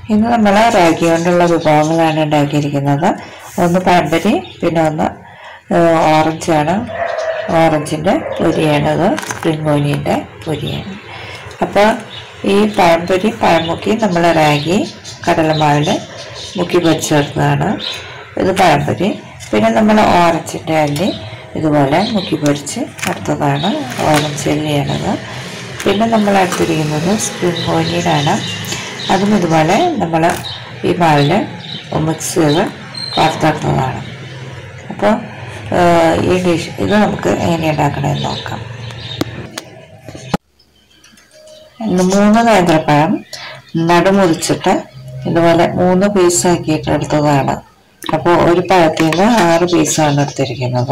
ഇന്ന് നമ്മൾ റാഗി കൊണ്ടുള്ള വിഭവങ്ങളാണ് ഉണ്ടാക്കിയിരിക്കുന്നത് ഒന്ന് പഴംപൊരി പിന്നെ ഒന്ന് ഏഹ്, ഓറഞ്ചാണ് ഓറഞ്ചിൻ്റെ പൊരിയാണത് സ്പ്രിംഗ് ഓനിയൻ്റെ പൊരിയാണ് അപ്പോൾ ഈ പഴംപൊരി പഴമുക്കി നമ്മൾ റാഗി കടലമാവിൽ മുക്കി പൊരിച്ചെടുത്തതാണ് ഇത് പഴംപൊരി പിന്നെ നമ്മൾ ഓറഞ്ചിൻ്റെ അല്ലി ഇതുപോലെ മുക്കി പൊരിച്ച് എടുത്തതാണ് ഓറഞ്ച് അല്ലിയാണത് പിന്നെ നമ്മൾ എടുത്തിരിക്കുന്നത് സ്പ്രിംഗ് ഓനിയനാണ് അതും ഇതുപോലെ നമ്മൾ ഈ മാവിൽ മിക്സ് ചെയ്ത് വറുത്തെടുത്തതാണ് അപ്പോൾ ഈ ഡിഷ് ഇത് നമുക്ക് എങ്ങനെ ഉണ്ടാക്കണമെന്ന് നോക്കാം ഇന്ന് മൂന്ന് നേന്ത്രപ്പഴം നടുമുറിച്ചിട്ട് ഇതുപോലെ മൂന്ന് പീസാക്കിയിട്ട് എടുത്തതാണ് അപ്പോൾ ഒരു പഴത്തിൽ നിന്ന് ആറ് പീസാണ് എടുത്തിരിക്കുന്നത്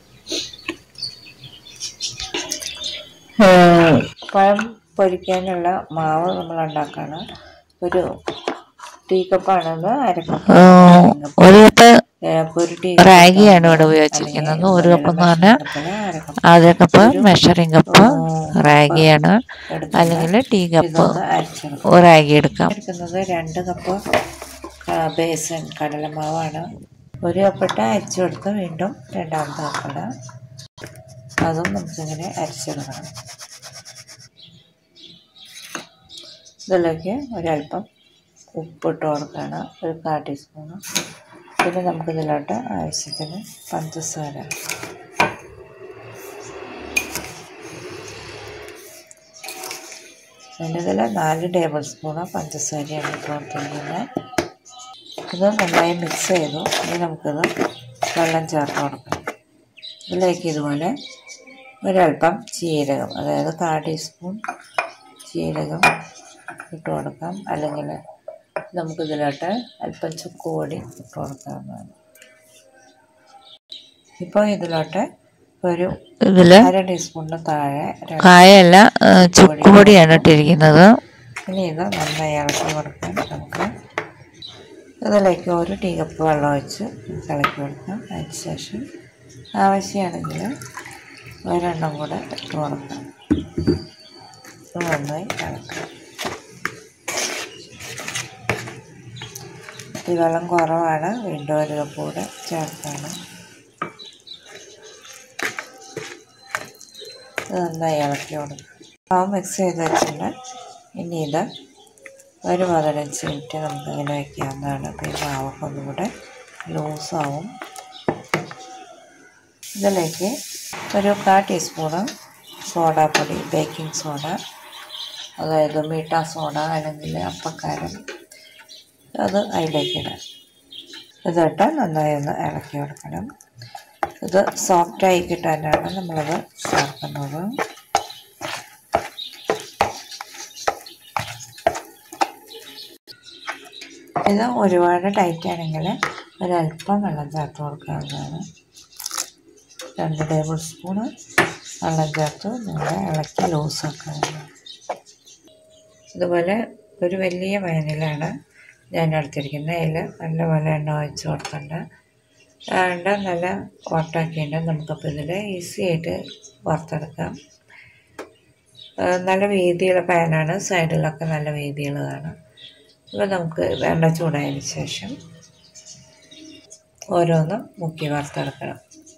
ഏഹ് പഴം പൊരിക്കാനുള്ള മാവ് നമ്മൾ ഉണ്ടാക്കാണ് ഒരു ടീ കപ്പാണത് അരക്കപ്പ് ഒരു കപ്പ് അപ്പോൾ ഒരു ടീ റാഗിയാണ് ഇവിടെ ഉപയോഗിച്ചിരിക്കുന്നത് ഒരു കപ്പ് എന്ന് പറഞ്ഞാൽ ആദ്യ കപ്പ് മെഷറിംഗ് കപ്പ് റാഗിയാണ് അല്ലെങ്കിൽ ടീ കപ്പ് അരച്ചെടുക്കും റാഗി എടുക്കാം എടുക്കുന്നത് രണ്ട് കപ്പ് ക- ബേസൻ കടലമാവാണ് ഒരു കപ്പിട്ട് അരച്ചു കൊടുത്ത് വീണ്ടും രണ്ടാമത്തെ കപ്പിട അതും നമുക്കിങ്ങനെ അരച്ചെടുക്കണം ഇതിലേക്ക് ഒരല്പം ഉപ്പിട്ട് കൊടുക്കണം ഒരു കാ ടീസ്പൂണ് പിന്നെ നമുക്കിതിലോട്ട് ആവശ്യത്തിന് പഞ്ചസാര പിന്നെ ഇതിൽ നാല് ടേബിൾ സ്പൂണ് പഞ്ചസാരയാണ് ഇട്ട് കൊടുത്തിരിക്കുന്നത് ഇത് നന്നായി മിക്സ് ചെയ്തു ഇനി നമുക്കിത് വെള്ളം ചേർത്ത് കൊടുക്കണം ഇതിലേക്ക് ഇതുപോലെ ഒരല്പം ജീരകം അതായത് കാ ടീസ്പൂൺ ജീരകം ഇട്ട് കൊടുക്കാം അല്ലെങ്കിൽ നമുക്കിതിലോട്ട് അല്പം ചുക്ക് പൊടി ഇട്ട് കൊടുക്കാവുന്നതാണ് ഇപ്പോൾ ഇതിലോട്ട് ഒരു ഇതില് അര ടീസ്പൂണിന് താഴെ രണ്ട് കായല്ല ആ, ചുക്കുപൊടിയാണ് ഇട്ടിരിക്കുന്നത് ഇനി ഇത് നന്നായി ഇളക്കി കൊടുക്കാൻ നമുക്ക് ഇതിലേക്ക് ഒരു ടീ കപ്പ് വെള്ളം ഒഴിച്ച് ഇളക്കി കൊടുക്കാം അതിന് ശേഷം ആവശ്യമാണെങ്കിൽ ഒരെണ്ണം കൂടെ ഇട്ട് കൊടുക്കാം ഇത് നന്നായി ഇളക്കാം ഈ വെള്ളം കുറവാണ് വീണ്ടും ഒരു കപ്പ് കൂടെ ചേർത്താണ് ഇത് നന്നായി ഇളക്കി കൊടുക്കാം മാവ് മിക്സ് ചെയ്ത് വെച്ചിട്ടുണ്ട് ഇനി ഇത് ഒരു പതിനഞ്ച് മിനിറ്റ് നമുക്ക് ഇങ്ങനെ വയ്ക്കാവുന്നതാണ് അപ്പോൾ ഈ മാവൊക്കെ ഒന്നുകൂടെ ലൂസാവും ഇതിലേക്ക് ഒരു കാ ടീസ്പൂണ് സോഡാപ്പൊടി ബേക്കിംഗ് സോഡ അതായത് മീട്ട സോഡ അല്ലെങ്കിൽ അപ്പക്കാരം അത് അതിലേക്ക് ഇടാം ഇതിട്ട് നന്നായി ഒന്ന് ഇളക്കി കൊടുക്കണം ഇത് സോഫ്റ്റായി കിട്ടാനാണ് നമ്മളത് ചേർക്കുന്നത് ഇത് ഒരുപാട് ടൈറ്റ് ആണെങ്കിൽ ഒരല്പം വെള്ളം ചേർത്ത് കൊടുക്കാവുന്നതാണ് രണ്ട് ടേബിൾ സ്പൂണ് വെള്ളം ചേർത്ത് നിങ്ങൾ ഇളക്കി ലൂസാക്കാവുന്നതാണ് ഇതുപോലെ ഒരു വലിയ വയനിലാണ് ഞാൻ എടുത്തിരിക്കുന്നത് അതിൽ നല്ലപോലെ എണ്ണ ഒഴിച്ച് കൊടുക്കണ്ട എണ്ണ നല്ല വട്ടാക്കിയിട്ട് നമുക്കപ്പോൾ ഇതിൽ ഈസി ആയിട്ട് വറുത്തെടുക്കാം ആ, നല്ല വീതിയുള്ള പാനാണ് സൈഡിലൊക്കെ നല്ല വീതിയുള്ളതാണ് അപ്പോൾ നമുക്ക് എണ്ണ ചൂടായതിന് ശേഷം ഓരോന്നും മുക്കി വറുത്തെടുക്കണം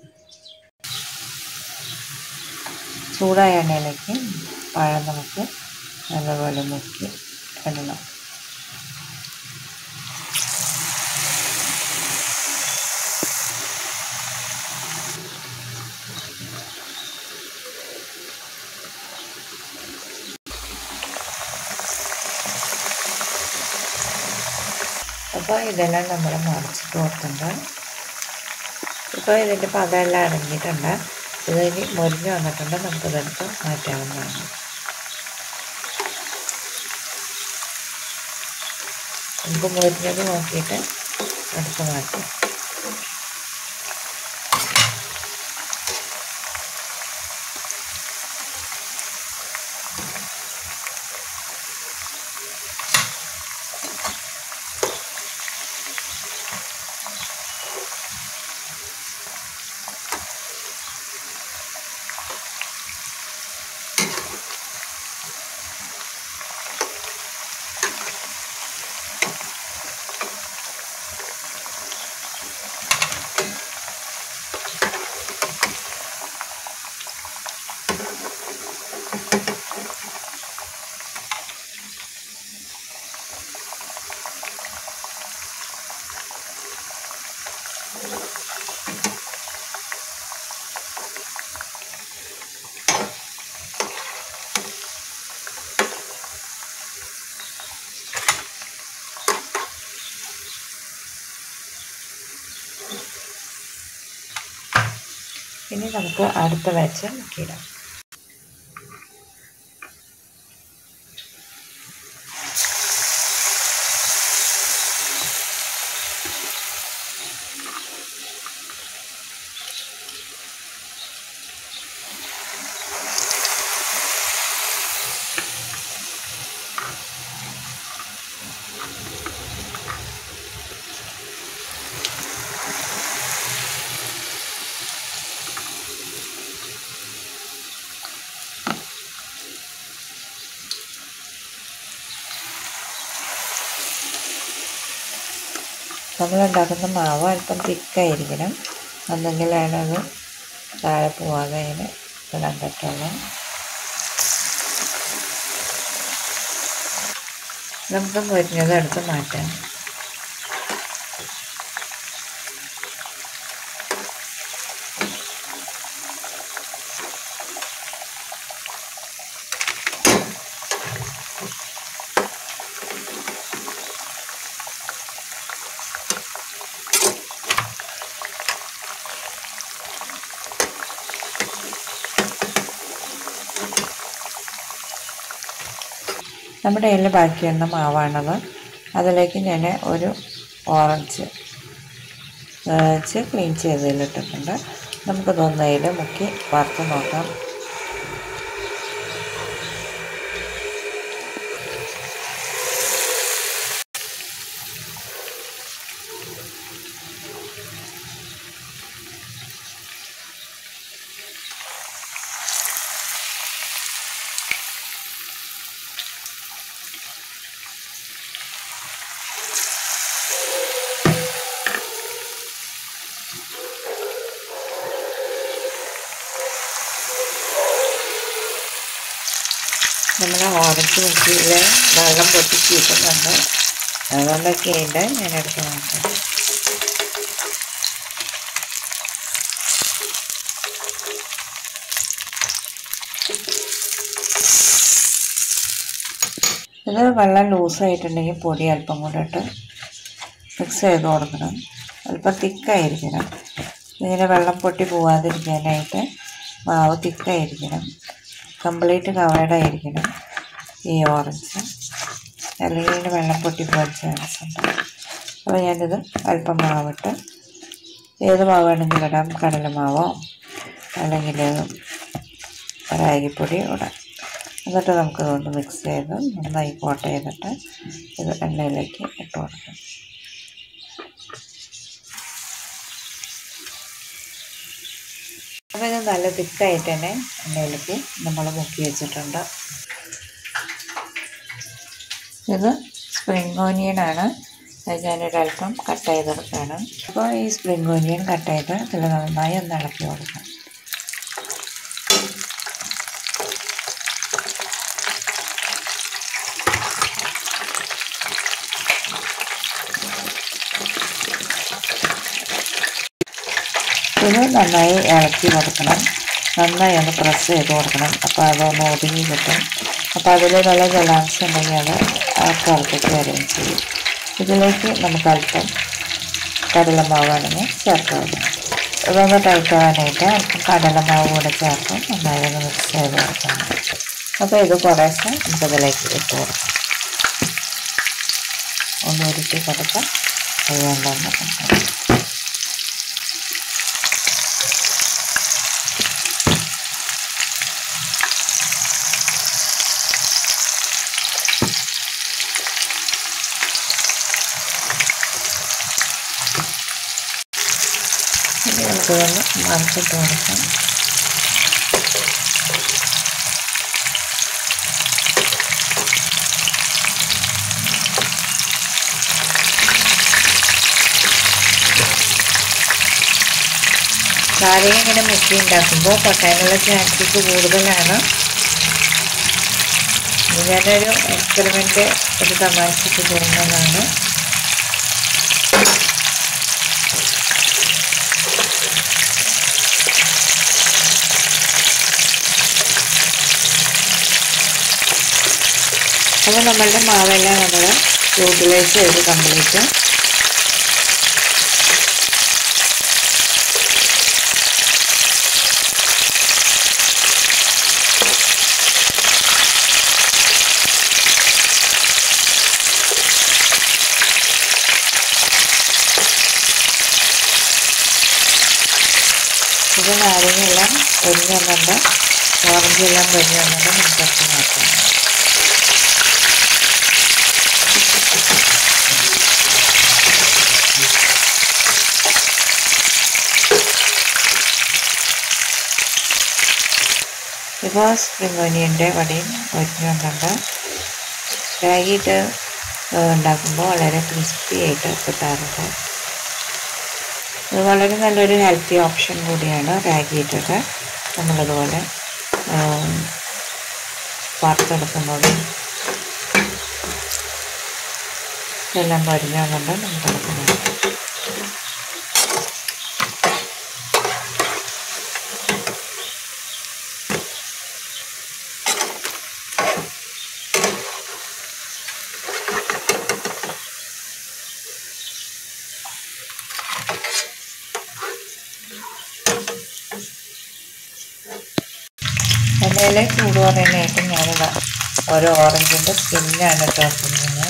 ചൂടായ എണ്ണയിലേക്ക് പഴം നമുക്ക് നല്ലപോലെ മുക്കി ഇടണം അപ്പോൾ ഇതെല്ലാം നമ്മൾ മറിച്ചിട്ട് കൊടുത്തിട്ടുണ്ട് ഇപ്പോൾ ഇതിൻ്റെ പദമെല്ലാം അടങ്ങിയിട്ടുണ്ട് ഇത് ഇനി മുരിഞ്ഞ് വന്നിട്ടുണ്ട് നമുക്കിതെടുത്ത് മാറ്റാവുന്നതാണ് നമുക്ക് മുരിഞ്ഞത് നോക്കിയിട്ട് എടുത്ത് മാറ്റാം ഇനി നമുക്ക് അടുത്ത ബാച്ച് മുക്കിയിടാം നമ്മളുണ്ടാക്കുന്ന മാവ് അല്പം തിക്കായിരിക്കണം എന്നെങ്കിലാണ് അത് താഴെ പോവാതെ അതിന് ഇടാൻ പറ്റുള്ളൂ നമുക്ക് മുരിഞ്ഞത് എടുത്ത് മാറ്റാം നമ്മുടെ കയ്യിൽ ബാക്കി വന്ന മാവാണത് അതിലേക്ക് ഞാൻ ഒരു ഓറഞ്ച് വെച്ച് ക്ലീൻ ചെയ്തതിലിട്ടിട്ടുണ്ട് നമുക്കതൊന്ന് അതിൽ മുക്കി വറുത്ത് നോക്കാം നമ്മൾ ഓറഞ്ച് മുക്കിയിൽ വെള്ളം പൊട്ടിച്ചിരിക്കുന്നുണ്ട് അതുകൊണ്ടൊക്കെ ഉണ്ട് ഞാൻ എടുത്ത് നോക്കാം ഇത് വെള്ളം ലൂസായിട്ടുണ്ടെങ്കിൽ പൊടി അല്പം കൂടെ ഇട്ട് മിക്സ് ചെയ്ത് കൊടുക്കണം അല്പം തിക്കായിരിക്കണം ഇങ്ങനെ വെള്ളം പൊട്ടി പോവാതിരിക്കാനായിട്ട് മാവ് തിക്കായിരിക്കണം കംപ്ലീറ്റ് കവേർഡ് ആയിരിക്കണം ഈ ഓറഞ്ച് അല്ലെങ്കിൽ ഇതിന് വെള്ളം പൊട്ടി പോകാൻ ചാൻസ് ഉണ്ട് അപ്പോൾ ഞാനിത് അല്പം മാവിട്ട് ഏത് മാവ് വേണമെങ്കിലും ഇടാം കടലമാവോ അല്ലെങ്കിൽ റാഗിപ്പൊടി ഇടാം എന്നിട്ട് നമുക്ക് ഇതുകൊണ്ട് മിക്സ് ചെയ്ത് നന്നായി കോട്ട് ചെയ്തിട്ട് ഇത് എണ്ണയിലേക്ക് ഇട്ട് കൊടുക്കാം അപ്പോൾ ഇത് നല്ല തിക്കായിട്ട് തന്നെ എണ്ണയിലേക്ക് നമ്മൾ മുക്കി വെച്ചിട്ടുണ്ട് ഇത് സ്പ്രിംഗ് ഓനിയനാണ് അത് ഞാനൊരല്പം കട്ട് ചെയ്തെടുക്കുകയാണ് അപ്പോൾ ഈ സ്പ്രിംഗ് ഓനിയൻ കട്ട് ചെയ്ത് ഇതിൽ നന്നായി ഒന്ന് ഇളക്കി കൊടുക്കാം ഇത് നന്നായി ഇളക്കി കൊടുക്കണം നന്നായി ഒന്ന് പ്രസ് ചെയ്ത് കൊടുക്കണം അപ്പോൾ അതൊന്ന് ഒതുങ്ങി കിട്ടും അപ്പോൾ അതിൽ നല്ല ജലാംശം ഉണ്ടെങ്കിൽ അത് ആ പുറത്തേക്ക് വരികയും ചെയ്യും ഇതിലേക്ക് നമുക്ക് അല്പം കടലമാവ് വേണമെങ്കിൽ ചേർക്കാം ഇതൊന്ന് ടൈറ്റ് ആവാനായിട്ട് അല്പം കടലമാവ് കൂടെ ചേർത്ത് നന്നായി ഒന്ന് മിക്സ് ചെയ്ത് കൊടുക്കണം അപ്പോൾ ഇത് കുറേശ്ശെ നമുക്കതിലേക്ക് ഇട്ട് കൊടുക്കാം ഒന്ന് ഉരുട്ടി കൊടുക്കാം അതുകൊണ്ടൊന്ന് ഇനി നമുക്കിതൊന്ന് മറിച്ചിട്ട് കൊടുക്കാം കാര്യം ഇങ്ങനെ മുക്കി ഉണ്ടാക്കുമ്പോൾ പൊട്ടാനുള്ള ചാൻസസ് കൂടുതലാണ് ഇത് ഞാനൊരു എക്സ്പെരിമെൻ്റ് ഒരു തമാശക്ക് ചെയ്യുന്നതാണ് അപ്പോൾ നമ്മളുടെ മാവെല്ലാം നമ്മൾ യൂട്ടിലൈസ് ചെയ്ത് കംപ്ലീറ്റ് ഇപ്പോൾ നാരങ്ങയെല്ലാം പൊരിഞ്ഞ് വന്നിട്ട് ഓറഞ്ചെല്ലാം പൊരിഞ്ഞ് വന്നിട്ട് നമുക്കൊക്കെ മാറ്റാം ഇപ്പോൾ സ്പ്രിംഗ് ഓനിയൻ്റെ വടയും ഒരിഞ്ഞു വന്നിട്ടുണ്ട് രാഗിയിട്ട് ഉണ്ടാക്കുമ്പോൾ വളരെ ക്രിസ്പി ആയിട്ട് കിട്ടാറുണ്ട് ഇത് വളരെ നല്ലൊരു ഹെൽത്തി ഓപ്ഷൻ കൂടിയാണ് റാഗി ഇട്ടിട്ട് നമ്മളിതുപോലെ വറുത്തെടുക്കുന്നത് ഇതെല്ലാം പൊരിഞ്ഞു വന്നിട്ട് നമുക്ക് എടുക്കുന്നത് എണ്ണയിൽ ചൂട് പറയുന്നതായിട്ട് ഞാനിതാ ഓരോ ഓറഞ്ചിൻ്റെ സ്കിന്നാണ് ചേർക്കുന്നത്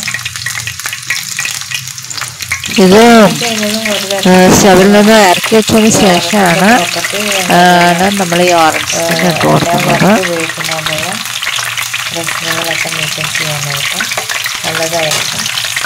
ഇത് കഴിഞ്ഞതും ഒരു സ്റ്റവിൽ നിന്ന് ഇറക്കി വെച്ചതിന് ശേഷമാണ് ആണ് നമ്മൾ ഈ ഓറഞ്ച് സ്കിൻ ഇട്ട് കൊടുക്കുന്നത് ഉപയോഗിക്കുന്നതുള്ള പ്രശ്നങ്ങളൊക്കെ നീക്കം ചെയ്യാനായിട്ട് നല്ലതായിരിക്കും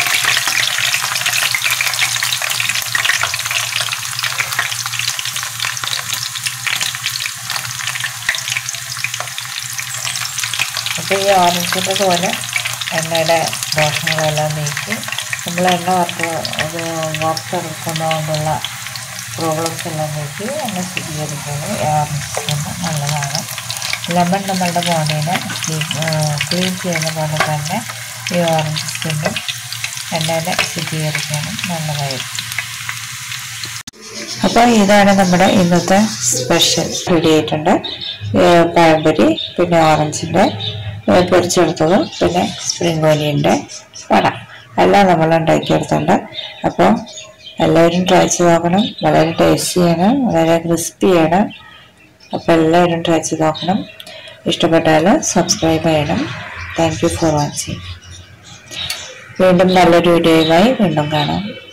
അപ്പോൾ ഈ ഓറഞ്ചിൻ്റെ പോലെ എണ്ണയുടെ ദോഷങ്ങളെല്ലാം നീക്കി നമ്മൾ എണ്ണ വറുത്ത് അത് വറുത്തെടുക്കുന്നതുകൊണ്ടുള്ള പ്രോബ്ലംസ് എല്ലാം നീക്കി എണ്ണ ശുദ്ധീകരിക്കുന്നത് ഈ ഓറഞ്ച് സ്കിൻ നല്ലതാണ് ലെമൺ നമ്മളുടെ ബോഡീനെ ക്ലീൻ ചെയ്യുന്ന പോലെ തന്നെ ഈ ഓറഞ്ച് സ്കിന്നും എണ്ണയെ ശുദ്ധീകരിക്കാനും നല്ലതായിരിക്കും അപ്പോൾ ഇതാണ് നമ്മുടെ ഇന്നത്തെ സ്പെഷ്യൽ റെഡി ആയിട്ടുണ്ട് ഏഹ് പഴംപൊരി പിന്നെ ഓറഞ്ചിൻ്റെ ഏഹ് പൊരിച്ചെടുത്തത് പിന്നെ സ്പ്രിംഗ് ഓനിയൻ്റെ വട എല്ലാം നമ്മൾ ഉണ്ടാക്കിയെടുത്തുണ്ട് അപ്പോൾ എല്ലാവരും ട്രൈ ചെയ്ത് നോക്കണം വളരെ ടേസ്റ്റിയാണ് വളരെ ക്രിസ്പിയാണ് അപ്പോൾ എല്ലാവരും ട്രൈ ചെയ്ത് നോക്കണം ഇഷ്ടപ്പെട്ടാൽ സബ്സ്ക്രൈബ് ചെയ്യണം താങ്ക് യു ഫോർ വാച്ചിങ് വീണ്ടും നല്ലൊരു വീഡിയോയുമായി വീണ്ടും കാണാം